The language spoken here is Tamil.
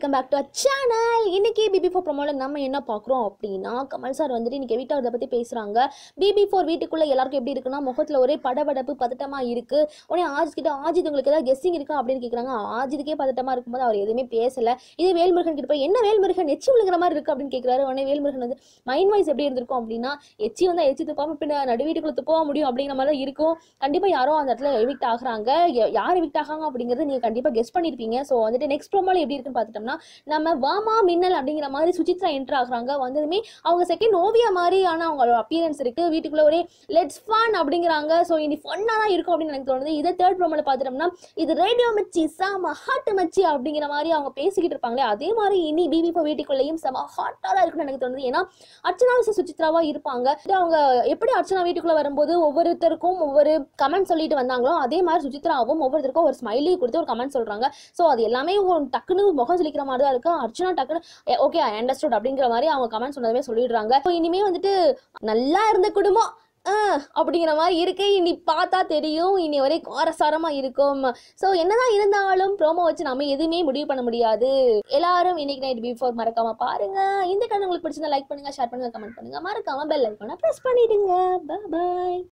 welcome back to a channel இன்னைக்கு பிபி ஃபோர் ப்ரோமோல நம்ம என்ன பார்க்குறோம் அப்படின்னா கமல் சார் வந்துட்டு இன்னைக்கு வீட்டை அதை பற்றி பேசுகிறாங்க பிபி ஃபோர் வீட்டுக்குள்ளே எல்லாருக்கும் எப்படி இருக்குன்னா முகத்தில் ஒரே படபடப்பு பதட்டமாக இருக்குது உடனே ஆஜித் கிட்ட ஆஜித் உங்களுக்கு ஏதாவது கெஸ்ஸிங் இருக்கா அப்படின்னு கேட்குறாங்க ஆஜித்துக்கே பதட்டமாக இருக்கும்போது அவர் எதுவுமே பேசலை இதே வேல்முருகன் கிட்ட போய் என்ன வேல்முருகன் எச்சி விழுங்குற மாதிரி இருக்குது அப்படின்னு கேட்குறாரு உடனே வேல்முருகன் வந்து மைண்ட் வாய்ஸ் எப்படி இருந்திருக்கும் அப்படின்னா எச்சி வந்தால் எச்சி துப்பாம பின்ன நடு வீட்டுக்குள்ள துப்ப முடியும் அப்படிங்கிற மாதிரி தான் இருக்கும் கண்டிப்பாக யாரோ அந்த இடத்துல எவிக்ட் ஆகுறாங்க ய- யார் எவிக்ட் ஆகாங்க அப்படிங்கிறது நீங்கள் கண்டிப்பாக கெஸ் பண்ணியிருப்பீங்க ஸோ வந்துட்டு நெக்ஸ்ட் ப்ரோமோல எப்படி இருக்குன்னு பார்த்துட்டோம்னா நம்ம வாமா மின்னல் அப்படிங்கிற மாதிரி சுசித்ரா என்ட்ரு ஆகுறாங்க வந்ததுமே அவங்க செகண்ட் ஓவியா மாதிரி ஆனால் அவங்களோட அப்பியரன்ஸ் இருக்கு வீட்டுக்குள்ள ஒரே லெட்ஸ் ஃபன் அப்படிங்கிறாங்க ஸோ இனி ஃபன்னாக தான் இருக்கும் அப்படின்னு எனக்கு தோணுது இதை தேர்ட் ப்ரோமோல பார்த்துட்டோம்னா இது ரேடியோ மச்சி செம ஹாட் மச்சி அப்படிங்கிற மாதிரி அவங்க பேசிக்கிட்டு இருப்பாங்களே அதே மாதிரி இனி பிபி இப்போ வீட்டுக்குள்ளேயும் செம ஹாட்டாக தான் இருக்குன்னு எனக்கு தோணுது ஏன்னா அர்ச்சனா விச சுசித்ராவா இருப்பாங்க இது அவங்க எப்படி அர்ச்சனா வீட்டுக்குள்ள வரும்போது ஒவ்வொருத்தருக்கும் ஒவ்வொரு கமெண்ட் சொல்லிட்டு வந்தாங்களோ அதே மாதிரி சுசித்ராவும் ஒவ்வொருத்தருக்கும் ஒரு ஸ்மைலி கொடுத்து ஒரு கமெண்ட் சொல்றாங்க ஸோ அது எல்லாமே ஒரு டக்குன்னு முகம் சொல்லிக்கிற மாதிரி தான் இருக்கு அர்ச்சனா டக்குன்னு ஓகே ஐ அண்டர்ஸ்டுட் அப்படிங்கிற மாதிரி அவங்க கமெண்ட் சொன்னதுமே சொல்லிடுறாங்க ஸோ இனிமே வந்துட்டு நல்லா இருந்த குடும்பம் ஆஹ், அப்படிங்கிற மாதிரி இருக்கு இனி பார்த்தா தெரியும் இனி ஒரே காரசாரமா இருக்கும் ஸோ என்னதான் இருந்தாலும் ப்ரோமோ வச்சு நம்ம எதுவுமே முடிவு பண்ண முடியாது எல்லாரும் இன்னைக்கு நைட் பிஃபோர் மறக்காம பாருங்க இந்த கண்ணு உங்களுக்கு பிடிச்சிருந்தா லைக் பண்ணுங்க ஷேர் பண்ணுங்க கமெண்ட் பண்ணுங்க மறக்காம பெல் ஐக்கான ப்ரெஸ் பண்ணிடுங்க பாய்